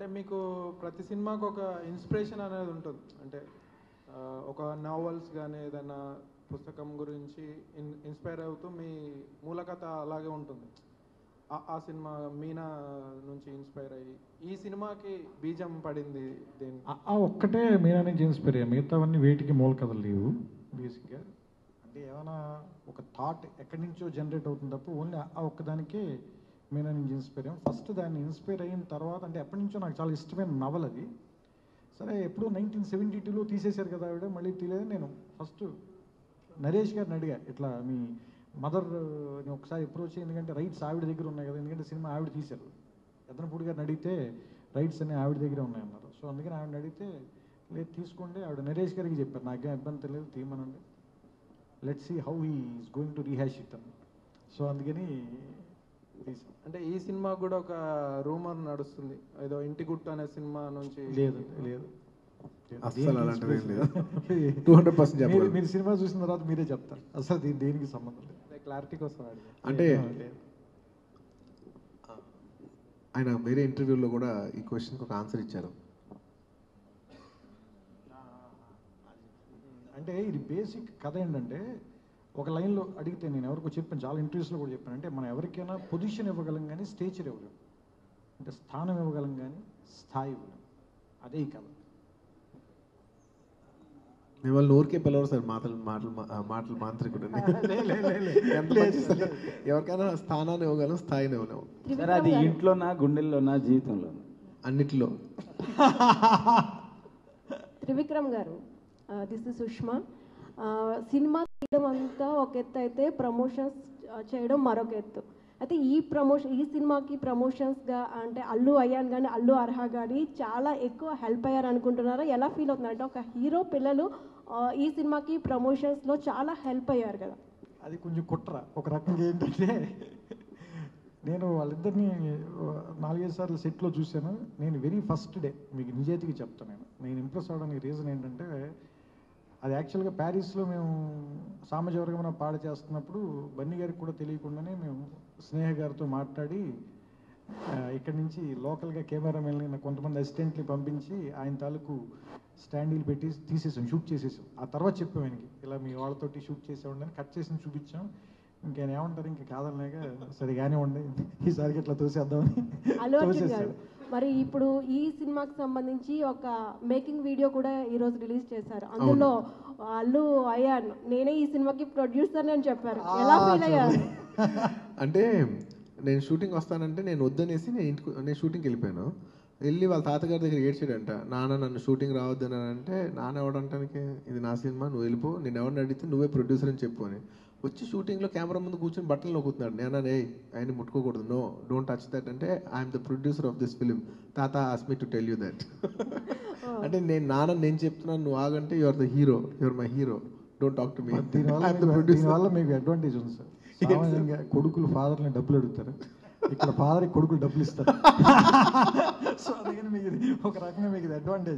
అంటే మీకు ప్రతి సినిమాకు ఒక ఇన్స్పిరేషన్ అనేది ఉంటుంది అంటే ఆ, ఒక నావల్స్ కానీ ఏదైనా పుస్తకం గురించి ఇన్ ఇన్స్పైర్ అవుతూ మీ మూల కథ అలాగే ఉంటుంది ఆ- ఆ సినిమా మీనా నుంచి ఇన్స్పైర్ అయ్యి ఈ సినిమాకి బీజం పడింది దేని ఆ- ఆ ఒక్కటే మీనా నుంచి ఇన్స్పైర్ అయ్యా మిగతావన్నీ వేటికి మూల కథలు లేవు బేసిక్గా అంటే ఏమైనా ఒక థాట్ ఎక్కడి నుంచో జనరేట్ అవుతుంది తప్ప ఓన్లీ ఆ ఒక్కదానికే మీనా నుంచి ఇన్స్పైర్ అయ్యాం ఫస్ట్ దాన్ని ఇన్స్పైర్ అయిన తర్వాత అంటే ఎప్పటి నుంచో నాకు చాలా ఇష్టమైన నవల అది సరే ఎప్పుడో నైన్టీన్ సెవెంటీ టూలో తీసేశారు కదా ఆవిడ మళ్ళీ తీయలేదు నేను ఫస్ట్ నరేష్ గారిని అడిగా ఇట్లా మీ మదర్ ఒకసారి అప్రోచ్ ఎందుకంటే రైట్స్ ఆవిడ దగ్గర ఉన్నాయి కదా ఎందుకంటే సినిమా ఆవిడ తీశారు ఎద్దనపూడి గారిని అడిగితే రైట్స్ అన్ని ఆవిడ దగ్గర ఉన్నాయన్నారు సో అందుకని ఆవిడని అడిగితే లేదు తీసుకోండి ఆవిడ నరేష్ గారికి చెప్పారు నాకేం ఇబ్బంది లేదు తీయమనండి let see how he is going to rehash it అని సో అందుకని తీసాం అంటే ఈ సినిమా కూడా ఒక రూమర్ నడుస్తుంది ఏదో ఇంటి గుట్టు అనే సినిమా నుంచి లేదు లేదు అస్సలు అలాంటిది ఏం లేదు. దేనికి 200% మీరు- చెప్పగలను. మీరు సినిమా చూసిన తర్వాత మీరే చెప్తారు అసలు దీని దేనికి సంబంధం లేదు క్లారిటీ కోసం అడిగా అంటే లేదు. ఆయన వేరే ఇంటర్వ్యూలో కూడా ఈ క్వశ్చన్కి ఒక ఆన్సర్ ఇచ్చారు అంటే ఇది బేసిక్ కథ ఏంటంటే ఒక లైన్లో అడిగితే నేను ఎవరికో చెప్పాను చాలా ఇంటర్వ్యూస్లో కూడా చెప్పాను అంటే మనం ఎవరికైనా పొజిషన్ ఇవ్వగలం కానీ స్టేచర్ ఇవ్వలేం అంటే స్థానం ఇవ్వగలం కానీ స్థాయి ఇవ్వలేం అదే ఈ కథ మేము వాళ్ళు నోరికే పిలవరు సార్ మాటలు మాటలు మా- ఆ, మాటలు మాంత్రికుడు లే, లే, లే, లే. ఎంత మంచి సార్. ఎవరికైనా స్థానాన్ని ఇవ్వగలం స్థాయిని ఇవ్వలేము సార్ అది ఇంట్లోనా గుండెల్లోనా జీవితంలోనా అన్నిటిలో త్రివిక్రమ్ గారు దిస్ ఇస్ సుష్మా ఆ, సినిమా తీయడం అంతా ఒక ఎత్తు అయితే ప్రమోషన్స్ చేయడం మరొక ఎత్తు అయితే ఈ ప్రమోషన్ ఈ సినిమాకి ప్రమోషన్స్గా అంటే అల్లు అయ్యాన్ కానీ అల్లు అర్హా కానీ చాలా ఎక్కువ హెల్ప్ అయ్యారు అనుకుంటున్నారా ఎలా ఫీల్ అవుతున్నారు అంటే ఒక హీరో పిల్లలు ఆ, ఈ సినిమాకి ప్రమోషన్స్లో చాలా హెల్ప్ అయ్యారు కదా అది కొంచెం కుట్ర ఒక రకంగా ఏంటంటే నేను వాళ్ళిద్దరిని ఆ, నాలుగైదు సార్లు సెట్లో చూశాను నేను వెరీ ఫస్ట్ డే మీకు నిజాయితీగా చెప్తాను నేను నేను ఇంప్రెస్ అవడానికి రీజన్ ఏంటంటే అది యాక్చువల్గా ప్యారిస్లో మేము సామజవర్గమన పాడ చేస్తున్నప్పుడు బన్నీ గారికి కూడా తెలియకుండానే మేము స్నేహ గారితో మాట్లాడి ఆ, ఇక్కడి నుంచి లోకల్గా కెమెరామెన్ని కొంతమంది అసిస్టెంట్ని పంపించి ఆయన తాలూకు స్టాండీలు పెట్టి తీసేసాం షూట్ చేసేసాం ఆ తర్వాత చెప్పాం ఆయనకి ఇలా మీ వాళ్ళతోటి షూట్ చేసేవాడిని కట్ చేసి చూపించాం ఇంకేం ఏమంటారు ఇంకా కాదనలేక సరే కానివ్వండి ఈసారికి ఇట్లా తోసేద్దామని అల్లు అర్జున్ గారు తోసేసాడు మరి ఇప్పుడు ఈ సినిమాకి సంబంధించి ఒక మేకింగ్ వీడియో కూడా ఈ రోజు రిలీజ్ చేశారు అందులో అల్లు అయ్యాన్ నేనే ఈ సినిమాకి ప్రొడ్యూసర్ అని చెప్పారు ఎలా ఫీల్ అయ్యారు అంటే నేను షూటింగ్ వస్తానంటే నేను వద్దనేసి నేను ఇంటికి నేను షూటింగ్కి వెళ్ళిపోయాను వెళ్ళి వాళ్ళ తాతగారి దగ్గర ఏడ్చాడంట నాన్న నన్ను షూటింగ్ రావద్దని అంటే నాన్న ఎవడంటానికి ఇది నా సినిమా నువ్వు వెళ్ళిపో నేను ఎవరిని అడిగితే నువ్వే ప్రొడ్యూసర్ అని చెప్పు అని వచ్చి షూటింగ్లో కెమెరా ముందు కూర్చొని బట్టలు నొక్కుతున్నాడు నేను ఏ ఆయన ముట్టుకోకూడదు నో డోంట్ టచ్ దట్ అంటే I'm the producer of this film తాత ఆస్ me to tell you that అంటే నేను నాన్న నేను చెప్తున్నాను నువ్వు ఆగంటే your the hero your my hero don't talk to me దీనివల్ల ఐఎమ్ ద మీకు- ప్రొడ్యూసర్ దీనివల్ల మీకు అడ్వాంటేజ్ ఉంది సార్ సామాన్యంగా కొడుకులు ఫాదర్ని డబ్బులు అడుగుతారు ఇక్కడ ఫాదర్ కొడుకులు డబ్బులు ఇస్తారు సో అందుకని మీకు ఇది ఒక రకంగా మీకు ఇది అడ్వాంటేజ్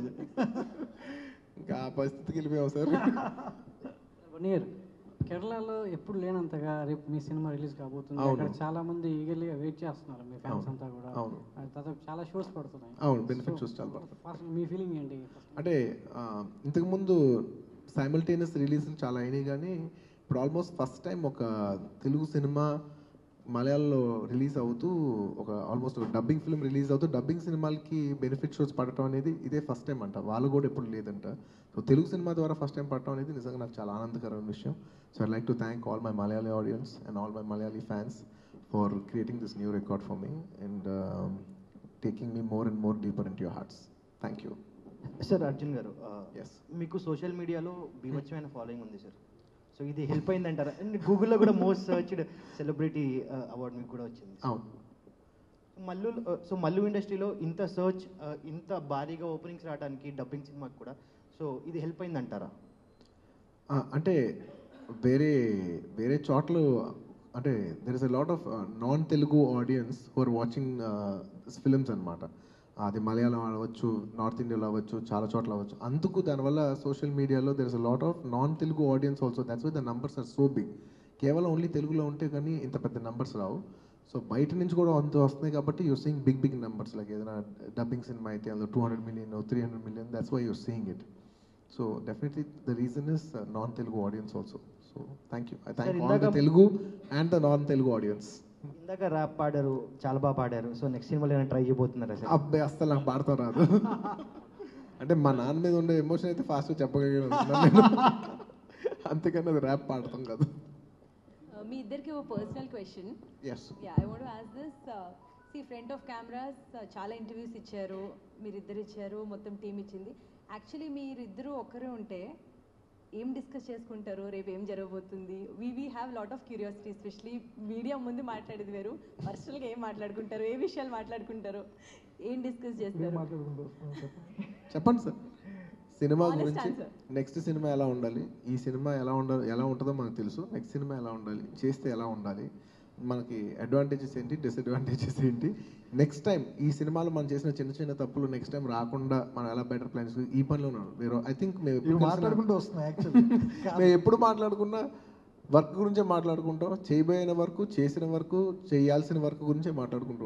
ఇంకా ఆ పరిస్థితికి వెళ్ళిపోయావు సార్ వన్ ఇయర్ కేరళలో ఎప్పుడు లేనంతగా రేపు మీ సినిమా రిలీజ్ కాబోతుంది అవును. అక్కడ చాలా మంది ఈగర్లీగా వెయిట్ చేస్తున్నారు మీ ఫ్యాన్స్ అవును. అంతా కూడా అవును. అది తర్వాత చాలా షోస్ పడుతున్నాయి అవును, benefit shows చాలా పడుతున్నాయి. ఫస్ట్ మీ ఫీలింగ్ ఏంటి అంటే ఆ, ఇంతకుముందు సైమల్టేనియస్ రిలీజ్లు చాలా అయినాయి కానీ ఇప్పుడు ఆల్మోస్ట్ ఫస్ట్ టైం ఒక తెలుగు సినిమా మలయాళంలో రిలీజ్ అవుతూ ఒక ఆల్మోస్ట్ ఒక డబ్బింగ్ ఫిల్మ్ రిలీజ్ అవుతూ డబ్బింగ్ సినిమాలకి బెనిఫిట్ షోస్ పడటం అనేది ఇదే ఫస్ట్ టైం అంట వాళ్ళు కూడా ఎప్పుడు లేదంట సో తెలుగు సినిమా ద్వారా ఫస్ట్ టైం పడటం అనేది నిజంగా నాకు చాలా ఆనందకరమైన విషయం so I like to thank all my Malayali audiences and all my Malayali fans for creating this new record for me and taking me more and more deeper in your hearts thank you sir Arjun garu ఆ, Yes. మీకు social మీడియాలో బీభత్సమైన following ఉంది sir so ఇది help అయిందంటారా and గూగుల్లో కూడా most searched celebrity award మీకు కూడా వచ్చింది అవును మల్లు సో మల్లు ఇండస్ట్రీలో ఇంత సర్చ్ ఇంత భారీగా ఓపెనింగ్స్ రావడానికి డబ్బింగ్ సినిమాకి కూడా సో ఇది హెల్ప్ అయిందంటారా ఆ, అంటే వేరే వేరే చోట్ల అంటే there is a lot of non Telugu audiences who are watching films అనమాట అది మలయాళం అవ్వచ్చు నార్త్ ఇండియాలో అవ్వచ్చు చాలా చోట్ల అవ్వచ్చు అందుకు దానివల్ల సోషల్ మీడియాలో there is a lot of non Telugu audiences also that's why the numbers are so big కేవలం ఓన్లీ తెలుగులో ఉంటే కానీ ఇంత పెద్ద నంబర్స్ రావు సో బయట నుంచి కూడా అంత వస్తున్నాయి కాబట్టి you're seeing big big numbers like ఏదైనా డబ్బింగ్ సినిమా అయితే అందులో two hundred million three hundred million that's why you're seeing it so definitely the reason is non Telugu audiences also so thank you I thank all the ఇందాక- Telugu and the non Telugu audiences ఇందాక rap పాడారు చాలా బాగా పాడారు so next సినిమాలో ఏమైనా try చేయబోతున్నారా sir అబ్బాయి అస్సలు నాకు పాడతాం రాదు అంటే మా నాన్న మీద ఉండే ఎమోషన్ అయితే ఫాస్ట్గా చెప్పగలిగాను నేను అంతేకాని అది ర్యాప్ పాడతాం కాదు Uh, మీ ఇద్దరికి ఓ personal question yes yeah I want ask this see front of cameras చాలా ఇంటర్వ్యూస్ ఇచ్చారు మీరిద్దరు ఇచ్చారు మొత్తం టీం ఇచ్చింది యాక్చువల్లీ మీరిద్దరూ ఒక్కరే ఉంటే ఏం డిస్కస్ చేసుకుంటారు రేపు ఏం జరగబోతుంది we we have lot of curiosity especially media ముందు మాట్లాడేది వేరు పర్సనల్గా ఏం మాట్లాడుకుంటారు ఏ విషయాలు మాట్లాడుకుంటారు ఏం డిస్కస్ చేస్తారు చెప్పండి సార్ సినిమా Honest గురించి answer. నెక్స్ట్ సినిమా ఎలా ఉండాలి ఈ సినిమా ఎలా ఉండాలి ఎలా ఉంటుందో మనకు తెలుసు నెక్స్ట్ సినిమా ఎలా ఉండాలి చేస్తే ఎలా ఉండాలి మనకి అడ్వాంటేజెస్ ఏంటి డిసడ్వాంటేజెస్ ఏంటి నెక్స్ట్ టైం ఈ సినిమాలో మనం చేసిన చిన్న చిన్న తప్పులు నెక్స్ట్ టైం రాకుండా మనం ఎలా బెటర్ ప్లాన్స్ ఈ పనిలో ఉన్నాం వేరే ఐ థింక్ మేము ఎప్పుడు ఇవి కలిసినా- మాట్లాడుకుంటూ వస్తున్నాయి యాక్చువల్లీ మేము ఎప్పుడు మాట్లాడుకున్నా వర్క్ గురించే మాట్లాడుకుంటాం చేయబోయిన వరకు చేసిన వరకు చేయాల్సిన వర్క్ గురించే మాట్లాడుకుంటాం